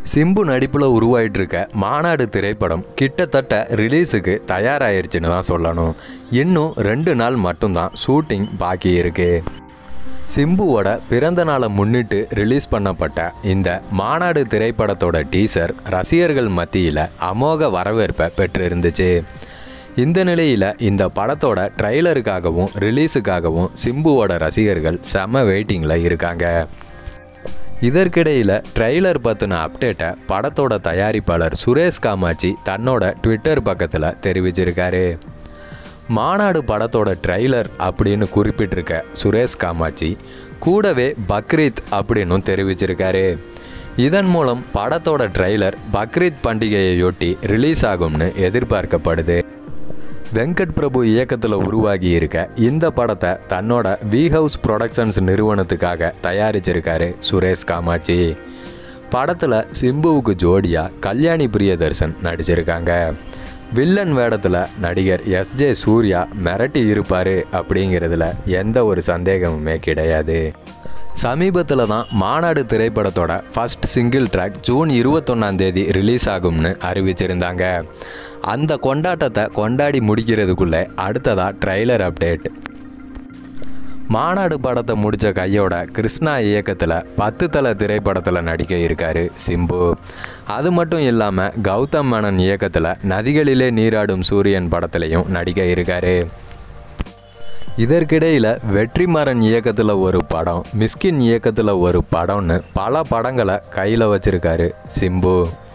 சிம்பு நடிப்பில் உருவாயிட்டு இருக்க மாநாடு திரைப்படம் கிட்டத்தட்ட ரிலீஸுக்கு தயாராயிருச்சுன்னு தான் சொல்லணும் இன்னும் ரெண்டு நாள் மட்டும்தான் ஷூட்டிங் பாக்கி இருக்கு சிம்புவோட பிறந்த நாளை முன்னிட்டு ரிலீஸ் பண்ணப்பட்ட இந்த மாநாடு திரைப்படத்தோட டீசர் ரசிகர்கள் மத்தியில் அமோக வரவேற்பை பெற்றிருந்துச்சு இந்த நிலையில் இந்த படத்தோட ட்ரைலருக்காகவும் ரிலீஸுக்காகவும் சிம்புவோட ரசிகர்கள் செம வெயிட்டிங்கில் இருக்காங்க இதற்கிடையில் ட்ரெய்லர் பற்றின அப்டேட்டை படத்தோட தயாரிப்பாளர் சுரேஷ் காமாட்சி தன்னோட ட்விட்டர் பக்கத்தில் தெரிவிச்சிருக்காரு மாநாடு படத்தோட ட்ரெய்லர் அப்படின்னு குறிப்பிட்டிருக்க சுரேஷ் காமாட்சி கூடவே பக்ரீத் அப்படின்னும் தெரிவிச்சிருக்காரு இதன் மூலம் படத்தோட ட்ரெய்லர் பக்ரீத் பண்டிகையையொட்டி ரிலீஸ் ஆகும்னு எதிர்பார்க்கப்படுது வெங்கட் பிரபு இயக்கத்தில் உருவாகி இருக்க இந்த படத்தை தன்னோட வி ஹவுஸ் ப்ரொடக்ஷன்ஸ் நிறுவனத்துக்காக தயாரிச்சிருக்காரு சுரேஷ் காமாட்சி படத்தில் சிம்புவுக்கு ஜோடியாக கல்யாணி பிரியதர்சன் நடிச்சிருக்காங்க வில்லன் வேடத்தில் நடிகர் எஸ் ஜே சூர்யா மிரட்டி இருப்பார் அப்படிங்கிறதுல எந்த ஒரு சந்தேகமுமே கிடையாது சமீபத்தில் தான் மாநாடு திரைப்படத்தோட ஃபர்ஸ்ட் சிங்கிள் ட்ராக் ஜூன் இருபத்தொன்னாம் தேதி ரிலீஸ் ஆகும்னு அறிவிச்சிருந்தாங்க அந்த கொண்டாட்டத்தை கொண்டாடி முடிக்கிறதுக்குள்ளே அடுத்ததாக ட்ரைலர் அப்டேட் மாநாடு படத்தை முடித்த கையோட கிருஷ்ணா இயக்கத்தில் பத்து தலை திரைப்படத்தில் நடிக்க இருக்காரு சிம்பு அது மட்டும் இல்லாமல் கௌதம் மேனன் இயக்கத்தில் நதிகளிலே நீராடும் சூரியன் படத்துலையும் நடிக்க இருக்காரு இதற்கிடையில் வெற்றிமாறன் இயக்கத்தில் ஒரு படம் மிஸ்கின் இயக்கத்தில் ஒரு படம்னு பல படங்களை கையில் வச்சிருக்காரு சிம்பு